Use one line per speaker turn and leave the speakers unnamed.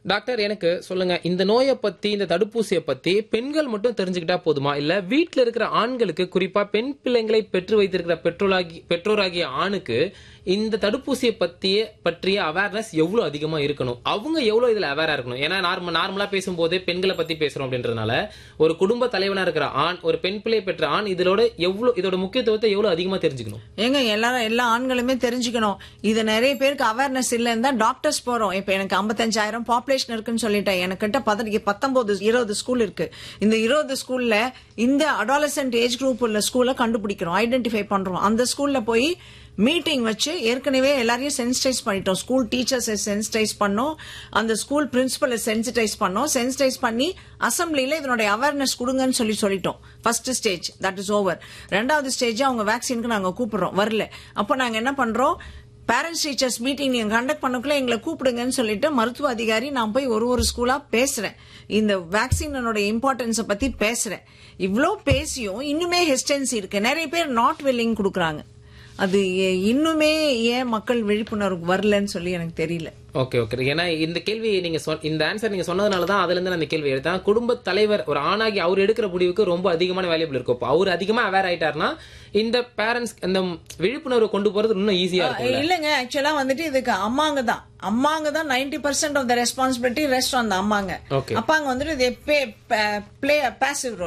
Doctor எனக்கு சொல்லுங்க இந்த நோயை பத்தி இந்த தடுப்பூசியை பத்தி பெண்கள் மட்டும் தெரிஞ்சுக்கிட்டா போதுமா இல்ல வீட்ல இருக்கிற ஆண்களுக்கு குறிப்பா பெண் பிள்ளைங்களை பெற்று வைத்திருக்கிற பெற்றோராகி பெற்றோராகிய ஆணுக்கு இந்த தடுப்பூசியை பத்திய பற்றிய அவேர்னஸ் எவ்வளவு அதிகமா இருக்கணும் அவங்க எவ்வளவு இதுல அவேரா இருக்கணும் ஏன்னா நார்மல் நார்மலா பேசும்போது பெண்களை பத்தி பேசுறோம் அப்படின்றதுனால ஒரு குடும்ப தலைவனா இருக்கிற ஆண் ஒரு பெண் பிள்ளை பெற்ற ஆண் இதோட எவ்வளவு இதோட முக்கியத்துவத்தை எவ்வளவு அதிகமா தெரிஞ்சுக்கணும்
ஏங்க எல்லாரும் எல்லா ஆண்களுமே தெரிஞ்சுக்கணும் இது நிறைய பேருக்கு அவேர்னஸ் இல்லைன்னு தான் டாக்டர்ஸ் போறோம் இப்ப எனக்கு ஐம்பத்தஞ்சாயிரம் பாப்புலேஷன் இருக்குன்னு சொல்லிட்டேன் எனக்கிட்ட பதவி பத்தொன்பது இருபது ஸ்கூல் இருக்கு இந்த இருபது ஸ்கூல்ல இந்த அடாலசன்ட் ஏஜ் குரூப் உள்ள ஸ்கூலை கண்டுபிடிக்கிறோம் ஐடென்டிஃபை பண்றோம் அந்த ஸ்கூல்ல போய் மீட்டிங் வச்சு ஏற்கனவே எல்லாரையும் சென்சிடைஸ் பண்ணிட்டோம் ஸ்கூல் டீச்சர்ஸை சென்சிடைஸ் பண்ணோம் அந்த ஸ்கூல் பிரின்சிபலை சென்சிடைஸ் பண்ணோம் சென்சிடைஸ் பண்ணி அசம்பிளில இதனுடைய அவேர்னஸ் கொடுங்கன்னு சொல்லி சொல்லிட்டோம் first stage that is over ரெண்டாவது ஸ்டேஜ் அவங்க வேக்சினுக்கு நாங்க கூப்பிடுறோம் வரல அப்போ நாங்க என்ன பண்றோம் பேரண்ட்ஸ் டீச்சர்ஸ் மீட்டிங் நீங்க கண்டக்ட் பண்ணக்குள்ள எங்களை கூப்பிடுங்கன்னு சொல்லிட்டு மருத்துவ அதிகாரி நான் போய் ஒரு ஒரு ஸ்கூலா பேசுறேன் இந்த வேக்சினோட இம்பார்ட்டன்ஸை பத்தி பேசுறேன் இவ்ளோ பேசியும் இன்னுமே ஹெஸ்டன்சி இருக்கு நிறைய பேர் நாட் வில்லிங் கொடுக்குறாங்க அது ஏ- இன்னுமே ஏன் மக்கள் விழிப்புணர்வு வரலன்னு சொல்லி எனக்கு தெரியல
ஓகே ஓகே ஏன்னா இந்த கேள்வி நீங்க சொ- இந்த ஆன்சர் நீங்க சொன்னதுனால தான் அதுல இருந்து நான் இந்த கேள்வி எடுத்தேன் குடும்ப தலைவர் ஒரு ஆணாகி அவர் எடுக்கிற முடிவுக்கு ரொம்ப அதிகமான வேல்யூபிள் இருக்கும் இப்போ அவர் அதிகமா அவேர் ஆயிட்டாருன்னா இந்த பேரண்ட்ஸ் இந்த விழிப்புணர்வு கொண்டு போறது இன்னும் ஈஸியா இருக்கும்
இல்லங்க ஆக்சுவலா வந்துட்டு இதுக்கு அம்மாங்க தான் அம்மாங்க தான் ninety percent of the responsibility rest on the அம்மாங்க
Okay.
அப்பாங்க வந்துட்டு பிளே பாசிவ்